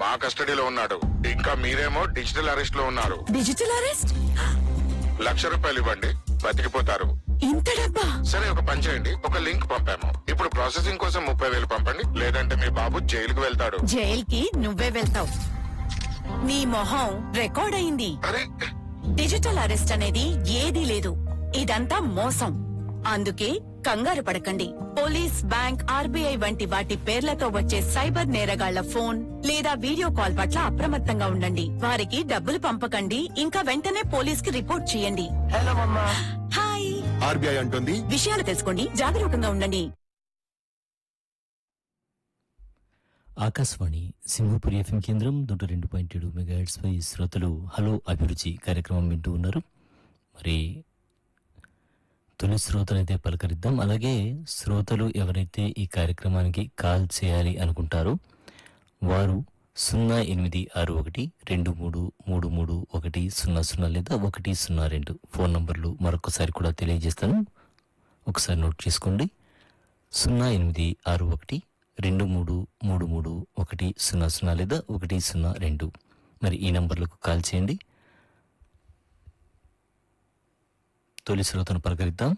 మా కస్టడీలో ఉన్నాడు ఇంకా మీరేమో డిజిటల్ అరెస్ట్ లో ఉన్నారు డిజిటల్ అరెస్ట్ లక్ష రూపాయలు ఇవ్వండి బతికిపోతారు ఇంత డబ్బా సరే ఒక పని చేయండి ఒక లింక్ పంపాము ఇప్పుడు ప్రాసెసింగ్ కోసం ముప్పై వేలు పంపండి లేదంటే మీ బాబు జైలుకు వెళ్తాడు జైల్కి నువ్వే వెళ్తావు నీ మొహం రికార్డ్ అయింది అరే డిజిటల్ అరెస్ట్ అనేది ఏదీ లేదు ఇదంతా మోసం అందుకే కంగారు పడకండి పోలీస్ బ్యాంక్ ఆర్బీఐ వంటి వాటి పేర్లతో వచ్చే సైబర్ నేరగాళ్ల ఫోన్ లేదా వీడియో కాల్ పట్ల అప్రమత్తంగా ఉండండి వారికి డబ్బులు పంపకండి ఇంకా వెంటనే పోలీస్ కి రిపోర్ట్ చేయండి హలో మమ్మా హాయ్ ఆర్బీఐ అంటుంది విషయాలు తెలుసుకోండి జాగరూకంగా ఉండండి ఆకాశవాణి సింహపురి ఎఫ్ఎం కేంద్రం నూట రెండు పాయింట్ ఏడు మెగాహెడ్స్ పై శ్రోతలు హలో అభిరుచి కార్యక్రమం వింటూ ఉన్నారు మరి తొలి శ్రోతలైతే పలకరిద్దాం అలాగే శ్రోతలు ఎవరైతే ఈ కార్యక్రమానికి కాల్ చేయాలి అనుకుంటారో వారు సున్నా ఎనిమిది ఆరు ఒకటి రెండు మూడు మూడు మూడు ఒకటి సున్నా సున్నా లేదా ఒకటి సున్నా రెండు ఫోన్ నంబర్లు మరొకసారి కూడా తెలియజేస్తాను ఒకసారి నోట్ చేసుకోండి సున్నా ఎనిమిది ఆరు ఒకటి రెండు మూడు మూడు మూడు ఒకటి సున్నా సున్నా లేదా ఒకటి సున్నా రెండు మరి ఈ నంబర్లకు కాల్ చేయండి తొలి శ్రోతను పలకరిద్దాం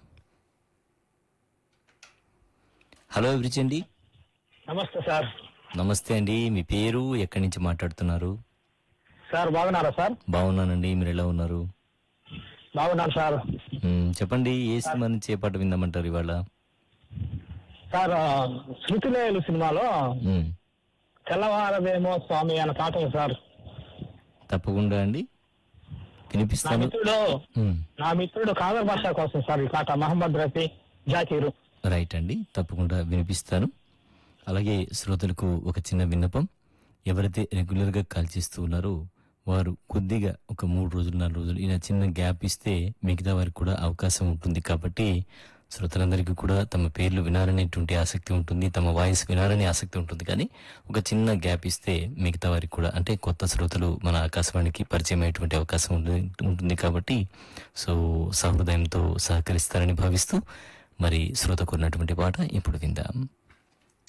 హలో ఎవరిచి అండి నమస్తే సార్ నమస్తే అండి మీ పేరు ఎక్కడి నుంచి మాట్లాడుతున్నారు సార్ బాగున్నారా సార్ బాగున్నానండి మీరు ఎలా ఉన్నారు బాగున్నాను సార్ మ్, చెప్పండి ఏ సినిమా నుంచి ఏ పాట విందామంటారు ఇవాళ సార్ ఆ, శృతిలేలు సినిమాలో మ్, తెల్లవారదేమో స్వామి అన్న పాట ఉంది సార్ తప్పకుండా అండి నా వినిపిస్తాను మిత్రుడు మ్, నా మిత్రుడు కాదర్ భాష కోసం సార్ ఈ పాట మహమ్మద్ రఫీ జాకీరు రైట్ అండి తప్పకుండా వినిపిస్తాను అలాగే శ్రోతలకు ఒక చిన్న విన్నపం ఎవరైతే రెగ్యులర్గా కాల్ చేస్తూ ఉన్నారో వారు కొద్దిగా ఒక మూడు రోజులు నాలుగు రోజులు ఇలా చిన్న గ్యాప్ ఇస్తే మిగతా వారికి కూడా అవకాశం ఉంటుంది కాబట్టి శ్రోతలందరికీ కూడా తమ పేర్లు వినాలనేటువంటి ఆసక్తి ఉంటుంది తమ వాయిస్ వినాలనే ఆసక్తి ఉంటుంది కానీ ఒక చిన్న గ్యాప్ ఇస్తే మిగతా వారికి కూడా అంటే కొత్త శ్రోతలు మన ఆకాశవాణికి పరిచయం అయ్యేటువంటి అవకాశం ఉంటుంది ఉంటుంది కాబట్టి సో సహృదయంతో సహకరిస్తారని భావిస్తూ మరి శ్రోతకు ఉన్నటువంటి పాట ఇప్పుడు విందాం